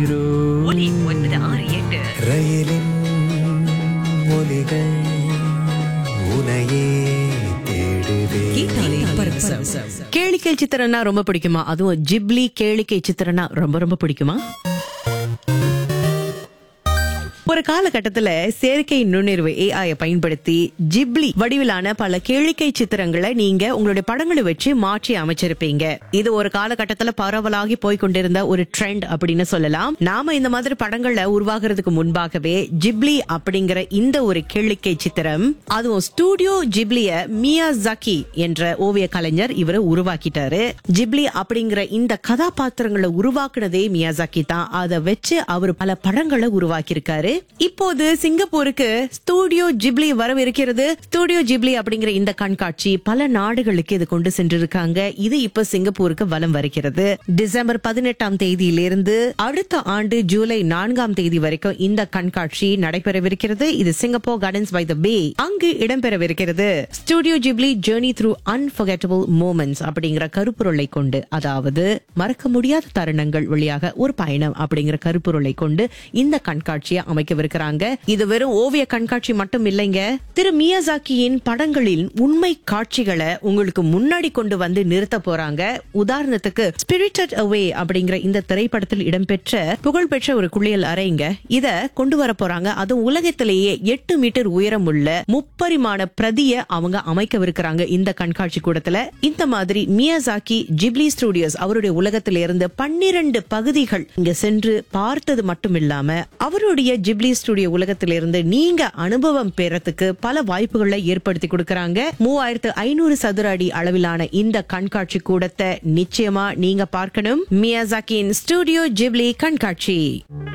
ஒலி ஒன்பது ஆறு எட்டு ரயிலின் ஒலிகள் உனையே தேடுதே கேட்டாலே பரவசம் கேளிக்கை சித்திரம்னா ரொம்ப பிடிக்குமா அதுவும் ஜிப்லி கேளிக்கை சித்திரம்னா ரொம்ப ரொம்ப பிடிக்குமா ஒரு காலகட்டத்துல செயற்கை நுண்ணறிவு ஏஐ பயன்படுத்தி ஜிப்லி வடிவிலான பல கேளிக்கை சித்திரங்களை நீங்க உங்களுடைய படங்களை வச்சு மாற்றி அமைச்சிருப்பீங்க இது ஒரு காலகட்டத்துல பரவலாகி போய் கொண்டிருந்த ஒரு ட்ரெண்ட் அப்படின்னு சொல்லலாம் நாம இந்த மாதிரி படங்கள்ல உருவாகிறதுக்கு முன்பாகவே ஜிப்லி அப்படிங்கிற இந்த ஒரு கேளிக்கை சித்திரம் அதுவும் ஸ்டூடியோ ஜிப்லிய மியா ஜக்கி என்ற ஓவிய கலைஞர் இவரை உருவாக்கிட்டாரு ஜிப்லி அப்படிங்கிற இந்த கதாபாத்திரங்களை உருவாக்குனதே மியாசாக்கி தான் அதை வச்சு அவர் பல படங்களை உருவாக்கியிருக்காரு இப்போது சிங்கப்பூருக்கு ஸ்டூடியோ ஜிப்லி வரவிருக்கிறது ஸ்டூடியோ ஜிப்லி அப்படிங்கிற இந்த கண்காட்சி பல நாடுகளுக்கு இது கொண்டு சென்றிருக்காங்க இது இப்ப சிங்கப்பூருக்கு வலம் வருகிறது டிசம்பர் பதினெட்டாம் தேதியிலிருந்து அடுத்த ஆண்டு ஜூலை நான்காம் தேதி வரைக்கும் இந்த கண்காட்சி நடைபெறவிருக்கிறது இது Singapore gardens by the bay அங்கு இடம்பெறவிருக்கிறது studio Ghibli journey through unforgettable moments அப்படிங்கிற கருப்பொருளை கொண்டு அதாவது மறக்க முடியாத தருணங்கள் வழியாக ஒரு பயணம் அப்படிங்கிற கருப்பொருளை கொண்டு இந்த கண்காட்சியை அமைக்கவிருக்கிறாங்க இது வெறும் ஓவிய கண்காட்சி மட்டும் இல்லைங்க திரு மியாசாக்கியின் படங்களில் உண்மை காட்சிகளை உங்களுக்கு முன்னாடி கொண்டு வந்து நிறுத்த போறாங்க உதாரணத்துக்கு ஸ்பிரிட்டட் அவே அப்படிங்கிற இந்த திரைப்படத்தில் இடம்பெற்ற புகழ்பெற்ற ஒரு குளியல் அறைங்க இத கொண்டு வர போறாங்க அதுவும் உலகத்திலேயே எட்டு மீட்டர் உயரம் உள்ள முப்பரிமாண பிரதிய அவங்க அமைக்கவிருக்கிறாங்க இந்த கண்காட்சி கூடத்துல இந்த மாதிரி மியாசாக்கி ஜிப்லி ஸ்டுடியோஸ் அவருடைய உலகத்தில இருந்து பன்னிரண்டு பகுதிகள் இங்க சென்று பார்த்தது மட்டும் இல்லாம அவருடைய ஜிப்லி ஸ்டுடியோ உலகத்திலிருந்து நீங்க அனுபவம் பெறத்துக்கு பல வாய்ப்புகளை ஏற்படுத்தி கொடுக்கறாங்க மூவாயிரத்து ஐநூறு சதுர அடி அளவிலான இந்த கண்காட்சி கூடத்தை நிச்சயமா நீங்க பார்க்கணும் மியாசாக்கியின் ஸ்டுடியோ ஜிப்லி கண்காட்சி